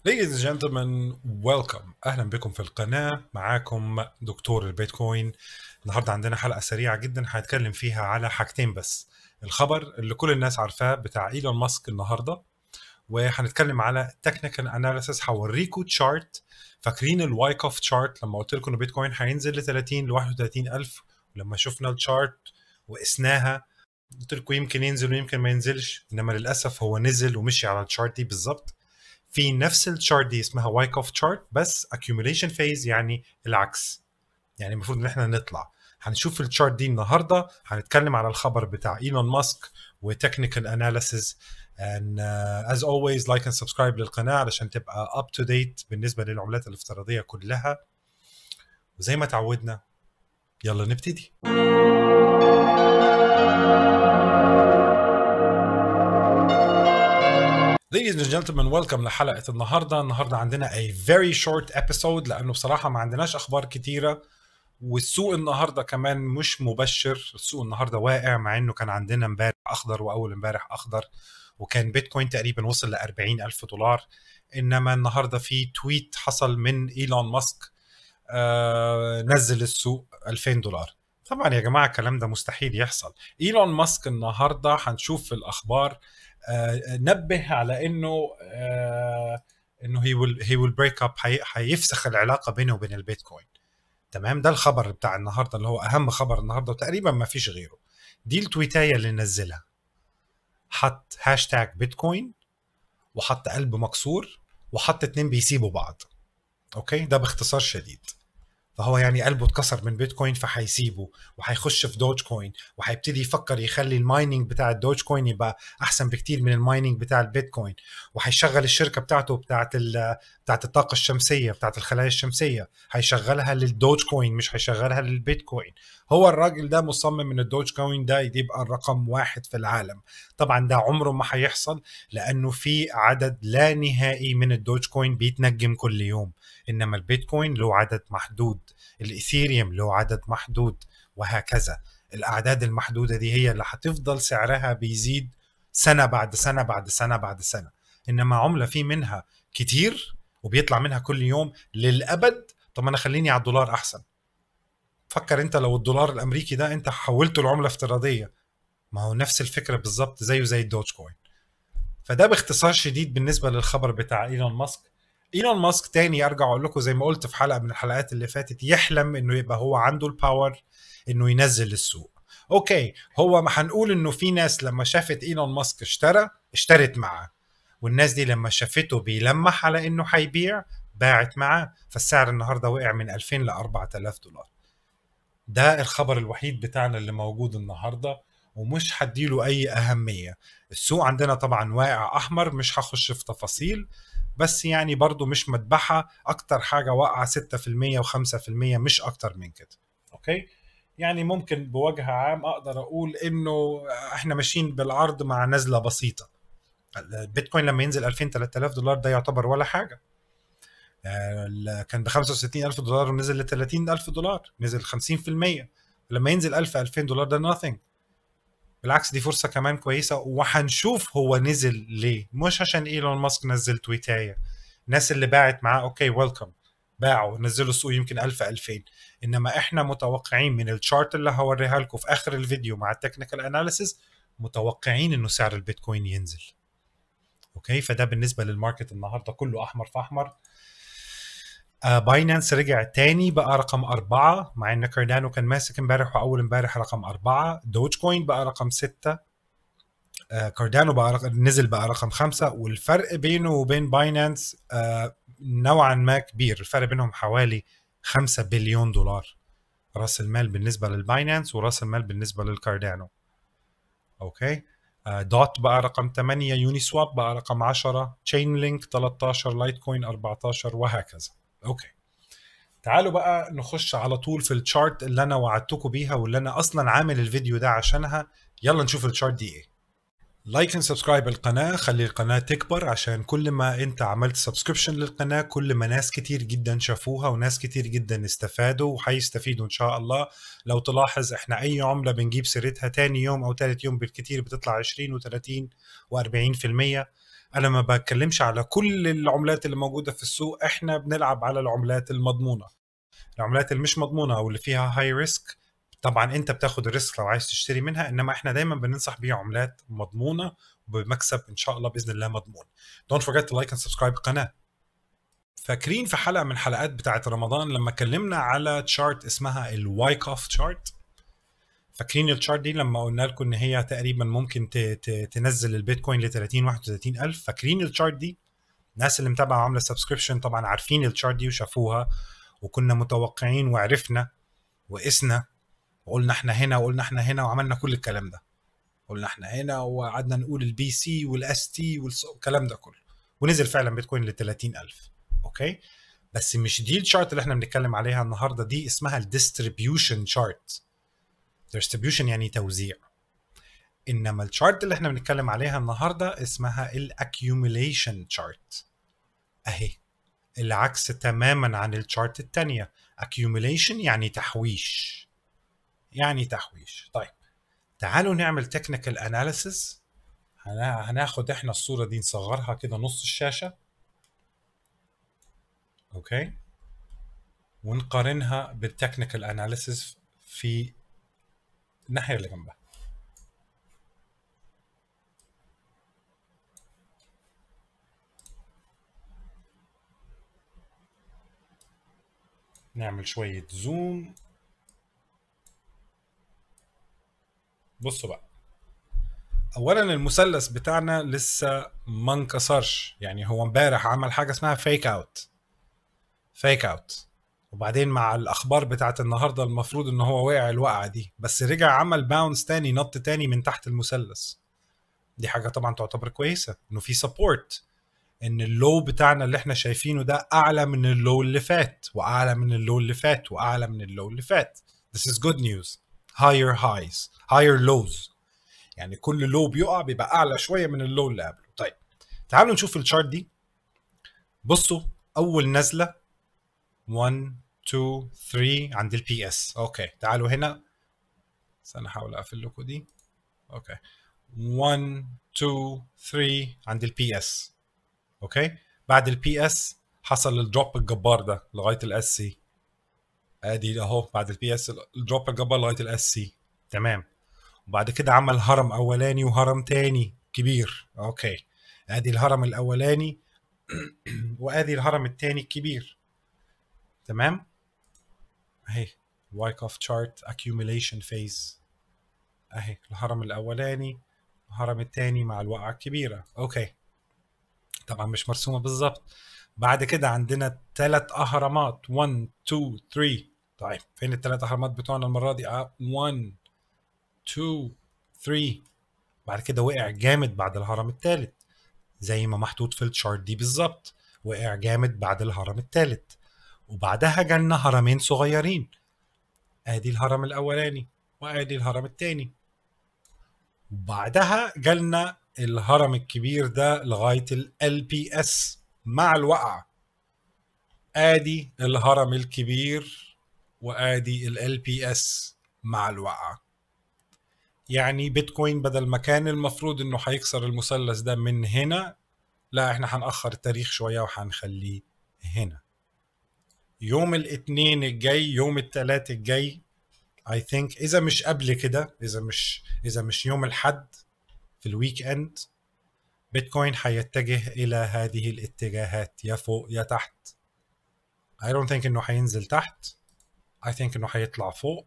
Ladies and gentlemen, welcome. اهلا بكم في القناه معاكم دكتور البيتكوين. النهارده عندنا حلقه سريعه جدا هنتكلم فيها على حاجتين بس. الخبر اللي كل الناس عارفاه بتاع ايلون ماسك النهارده وهنتكلم على تكنيكال اناليسيس هوريكم تشارت فاكرين الواي كوف تشارت لما قلت لكم ان بيتكوين هينزل ل 30 ل 31 الف ولما شفنا التشارت وقسناها قلت لكم يمكن ينزل ويمكن ما ينزلش انما للاسف هو نزل ومشي على التشارت دي بالظبط في نفس التشارت دي اسمها وايك اوف تشارت بس accumulation phase يعني العكس يعني المفروض ان احنا نطلع هنشوف التشارت دي النهارده هنتكلم على الخبر بتاع ايلون ماسك وتكنيكال اناليسيز and uh, as always like and subscribe للقناه علشان تبقى up to date بالنسبه للعملات الافتراضيه كلها وزي ما تعودنا يلا نبتدي Ladies and gentlemen welcome لحلقة النهاردة النهاردة عندنا a very short episode لأنه بصراحة ما عندناش أخبار كتيرة والسوق النهاردة كمان مش مبشر السوق النهاردة واقع مع أنه كان عندنا امبارح أخضر وأول امبارح أخضر وكان بيتكوين تقريبا وصل ل 40 ألف دولار إنما النهاردة في تويت حصل من إيلون ماسك آه نزل السوق 2000 دولار طبعا يا جماعة الكلام ده مستحيل يحصل إيلون ماسك النهاردة هنشوف في الأخبار آه، نبه على انه آه، انه هي ويل هي ويل بريك اب هيفسخ العلاقه بينه وبين البيتكوين تمام ده الخبر بتاع النهارده اللي هو اهم خبر النهارده وتقريبا ما فيش غيره دي التويتايه اللي نزلها حط هاشتاج بيتكوين وحط قلب مكسور وحط اتنين بيسيبوا بعض اوكي ده باختصار شديد فهو يعني قلبه اتكسر من بيتكوين فهيسيبه وهيخش في دوج كوين وهيبتدي يفكر يخلي المايننج بتاع الدوج كوين يبقى احسن بكتير من المايننج بتاع البيتكوين وهيشغل الشركه بتاعته بتاعت بتاعت الطاقه الشمسيه بتاعت الخلايا الشمسيه هيشغلها للدوج كوين مش هيشغلها للبيتكوين هو الراجل ده مصمم ان الدوج كوين ده يبقى الرقم واحد في العالم طبعا ده عمره ما هيحصل لانه في عدد لا نهائي من الدوج كوين بيتنجم كل يوم انما البيتكوين له عدد محدود الايثيريوم له عدد محدود وهكذا الاعداد المحدوده دي هي اللي هتفضل سعرها بيزيد سنه بعد سنه بعد سنه بعد سنه انما عمله في منها كتير وبيطلع منها كل يوم للابد طب انا خليني على الدولار احسن فكر انت لو الدولار الامريكي ده انت حولته لعمله افتراضيه ما هو نفس الفكره بالظبط زيه زي الدوج كوين فده باختصار شديد بالنسبه للخبر بتاع ايلون ماسك ايلون ماسك تاني ارجع اقول لكم زي ما قلت في حلقه من الحلقات اللي فاتت يحلم انه يبقى هو عنده الباور انه ينزل السوق اوكي هو ما هنقول انه في ناس لما شافت ايلون ماسك اشترى اشترت معاه والناس دي لما شافته بيلمح على انه هيبيع باعت معاه فالسعر النهارده وقع من 2000 ل 4000 دولار ده الخبر الوحيد بتاعنا اللي موجود النهارده ومش هديله اي اهميه السوق عندنا طبعا واقع احمر مش هخش في تفاصيل بس يعني برضو مش مذبحة أكتر حاجة واقعة 6% و5% مش أكتر من كده أوكي يعني ممكن بوجه عام أقدر أقول إنه إحنا ماشيين بالعرض مع نزلة بسيطة البيتكوين لما ينزل 2000 3000 دولار ده يعتبر ولا حاجة كان ب 65 ألف دولار ونزل ل 30 ألف دولار نزل 50% لما ينزل 1000 2000 دولار ده nothing بالعكس دي فرصة كمان كويسة وهنشوف هو نزل ليه مش عشان ايلون ماسك نزل تويتاية الناس اللي باعت معاه اوكي ويلكم باعوا نزلوا السوق يمكن 1000 2000 انما احنا متوقعين من الشارت اللي هوريها لكم في اخر الفيديو مع التكنيكال اناليسيس متوقعين انه سعر البيتكوين ينزل اوكي فده بالنسبه للماركت النهارده كله احمر في احمر باينانس رجع تاني بقى رقم أربعة مع إن كاردانو كان ماسك امبارح وأول امبارح رقم أربعة دوج كوين بقى رقم ستة كاردانو بقى رقم نزل بقى رقم خمسة والفرق بينه وبين باينانس نوعا ما كبير الفرق بينهم حوالي خمسة بليون دولار راس المال بالنسبة للباينانس وراس المال بالنسبة للكاردانو أوكي دوت بقى رقم 8 يوني سواب بقى رقم 10 تشين لينك 13 لايت كوين 14 وهكذا اوكي تعالوا بقى نخش على طول في الشارت اللي انا وعدتكم بيها واللي انا اصلا عامل الفيديو ده عشانها يلا نشوف الشارت دي ايه لايك اند سبسكرايب القناه خلي القناه تكبر عشان كل ما انت عملت سبسكريبشن للقناه كل ما ناس كتير جدا شافوها وناس كتير جدا استفادوا وهيستفيدوا ان شاء الله لو تلاحظ احنا اي عمله بنجيب سيرتها تاني يوم او تالت يوم بالكتير بتطلع 20 و30 و40% انا ما بتكلمش على كل العملات اللي موجوده في السوق احنا بنلعب على العملات المضمونه العملات اللي مش مضمونه او اللي فيها هاي ريسك طبعا انت بتاخد الريسك لو عايز تشتري منها انما احنا دايما بننصح بيها عملات مضمونه وبمكسب ان شاء الله باذن الله مضمون don't forget to like and subscribe القناه فاكرين في حلقه من حلقات بتاعه رمضان لما اتكلمنا على تشارت اسمها الوايكوف تشارت فاكرين التشارت دي لما قلنا لكم ان هي تقريبا ممكن ت- ت- تنزل البيتكوين ل 30 31 الف فاكرين التشارت دي الناس اللي متابعه وعامله سبسكريبشن طبعا عارفين التشارت دي وشافوها وكنا متوقعين وعرفنا وقسنا وقلنا احنا هنا وقلنا احنا هنا وعملنا كل الكلام ده قلنا احنا هنا وقعدنا نقول البي سي والاس تي والكلام ده كله ونزل فعلا بيتكوين ل 30000 اوكي بس مش دي الشارت اللي احنا بنتكلم عليها النهارده دي اسمها الديستريبيوشن شارت ديستريبيوشن يعني توزيع انما الشارت اللي احنا بنتكلم عليها النهارده اسمها الاكيوميليشن شارت اهي العكس تماما عن الشارت الثانيه accumulation يعني تحويش يعني تحويش طيب تعالوا نعمل تكنيكال اناليسيس هناخد احنا الصوره دي نصغرها كده نص الشاشه اوكي ونقارنها بالتكنيكال اناليسيس في الناحيه اللي جنبها نعمل شويه زوم بصوا بقى اولا المثلث بتاعنا لسه ما انكسرش يعني هو امبارح عمل حاجه اسمها فيك اوت فيك اوت وبعدين مع الاخبار بتاعت النهارده المفروض ان هو وقع الوقعه دي بس رجع عمل باونس تاني نط تاني من تحت المثلث دي حاجه طبعا تعتبر كويسه انه في سبورت ان اللو بتاعنا اللي احنا شايفينه ده اعلى من اللو اللي فات واعلى من اللو اللي فات واعلى من اللو اللي فات this is good news higher highs higher lows يعني كل لو بيقع بيبقى اعلى شويه من اللو اللي قبله طيب تعالوا نشوف الشارت دي بصوا اول نزله 1 2 3 عند البي اس اوكي تعالوا هنا استنى احاول اقفل لكم دي اوكي 1 2 3 عند البي اس اوكي بعد البي اس حصل الدروب الجبار ده لغايه الاس سي ادي اهو بعد البي اس الدروب الجبار لغايه الاس سي تمام وبعد كده عمل هرم اولاني وهرم تاني كبير اوكي ادي الهرم الاولاني وادي الهرم التاني الكبير تمام اهي وايكوف تشارت accumulation phase اهي الهرم الاولاني الهرم التاني مع الوقعه الكبيره اوكي طبعا مش مرسومه بالظبط بعد كده عندنا ثلاث اهرامات 1 2 3 طيب فين الثلاث اهرامات بتوعنا المره دي 1 2 3 بعد كده وقع جامد بعد الهرم الثالث زي ما محطوط في الشارت دي بالظبط وقع جامد بعد الهرم الثالث وبعدها جالنا هرمين صغيرين ادي الهرم الاولاني وادي الهرم الثاني وبعدها جالنا الهرم الكبير ده لغايه ال بي اس مع الوقعه ادي الهرم الكبير وادي ال بي اس مع الوقعه يعني بيتكوين بدل ما كان المفروض انه هيكسر المثلث ده من هنا لا احنا هنأخر التاريخ شوية وهنخليه هنا يوم الاثنين الجاي يوم الثلاث الجاي I think اذا مش قبل كده اذا مش اذا مش يوم الحد في الويك اند بيتكوين هيتجه الى هذه الاتجاهات يا فوق يا تحت I don't think انه هينزل تحت I think انه هيطلع فوق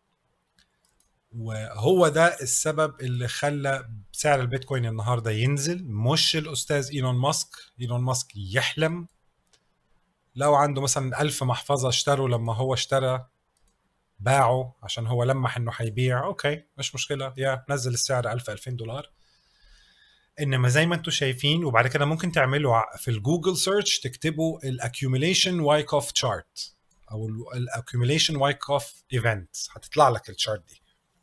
وهو ده السبب اللي خلى سعر البيتكوين النهارده ينزل مش الاستاذ ايلون ماسك ايلون ماسك يحلم لو عنده مثلا ألف محفظة اشتروا لما هو اشترى باعوا عشان هو لمح انه هيبيع اوكي مش مشكلة يا نزل السعر 1000 2000 دولار انما زي ما انتم شايفين وبعد كده ممكن تعملوا في الجوجل سيرش تكتبوا الاكيوميليشن وايكوف تشارت او الاكيوميليشن وايكوف ايفنت هتطلع لك الشارت دي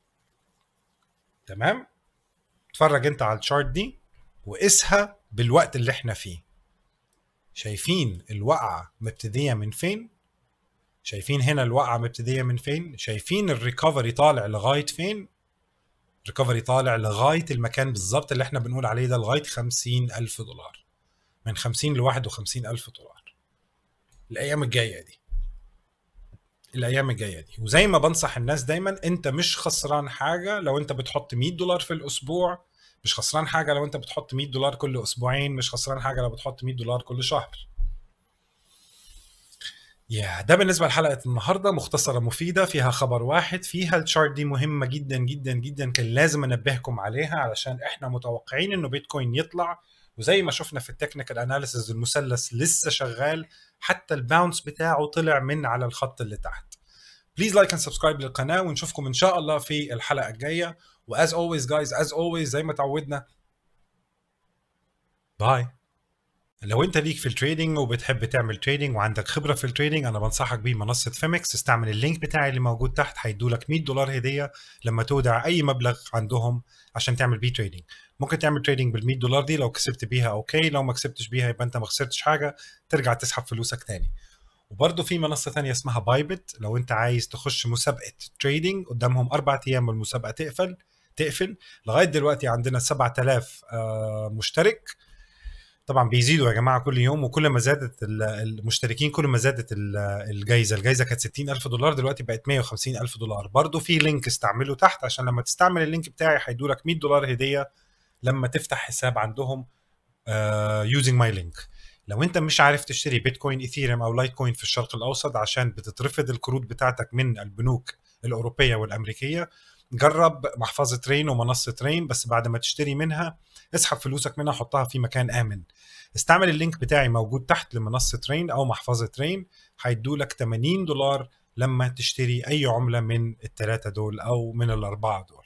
تمام اتفرج انت على الشارت دي وقيسها بالوقت اللي احنا فيه شايفين الوقعة مبتدية من فين شايفين هنا الوقعة مبتدية من فين شايفين الريكفري طالع لغاية فين ريكفري طالع لغايه المكان بالظبط اللي احنا بنقول عليه ده لغايه 50 الف دولار من 50 ل 51 الف دولار الايام الجايه دي الايام الجايه دي وزي ما بنصح الناس دايما انت مش خسران حاجه لو انت بتحط 100 دولار في الاسبوع مش خسران حاجه لو انت بتحط 100 دولار كل اسبوعين مش خسران حاجه لو بتحط 100 دولار كل شهر يا ده بالنسبة لحلقة النهاردة مختصرة مفيدة فيها خبر واحد فيها الشارت دي مهمة جدا جدا جدا كان لازم انبهكم عليها علشان احنا متوقعين انه بيتكوين يطلع وزي ما شفنا في التكنيكال اناليسز المثلث لسه شغال حتى الباونس بتاعه طلع من على الخط اللي تحت بليز لايك اند سبسكرايب للقناة ونشوفكم ان شاء الله في الحلقة الجاية واز اولويز جايز از اولويز زي ما تعودنا باي لو انت ليك في التريدينج وبتحب تعمل تريدينج وعندك خبره في التريدينج انا بنصحك بمنصه فيمكس استعمل اللينك بتاعي اللي موجود تحت هيدولك 100 دولار هديه لما تودع اي مبلغ عندهم عشان تعمل بيه تريدينج ممكن تعمل تريدينج بال 100 دولار دي لو كسبت بيها اوكي لو ما كسبتش بيها يبقى انت ما خسرتش حاجه ترجع تسحب فلوسك تاني وبرضه في منصه ثانيه اسمها بايبت لو انت عايز تخش مسابقه تريدينج قدامهم اربع ايام والمسابقه تقفل تقفل لغايه دلوقتي عندنا 7000 آه، مشترك طبعا بيزيدوا يا جماعه كل يوم وكل ما زادت المشتركين كل ما زادت الجائزه الجائزه كانت 60 الف دولار دلوقتي بقت 150 الف دولار برضو في لينك استعمله تحت عشان لما تستعمل اللينك بتاعي هيدولك 100 دولار هديه لما تفتح حساب عندهم يوزنج ماي لينك لو انت مش عارف تشتري بيتكوين ايثيريوم او لايت كوين في الشرق الاوسط عشان بتترفض الكروت بتاعتك من البنوك الاوروبيه والامريكيه جرب محفظه رين ومنصه رين بس بعد ما تشتري منها اسحب فلوسك منها حطها في مكان امن استعمل اللينك بتاعي موجود تحت لمنصه رين او محفظه رين هيدولك 80 دولار لما تشتري اي عمله من الثلاثه دول او من الاربعه دول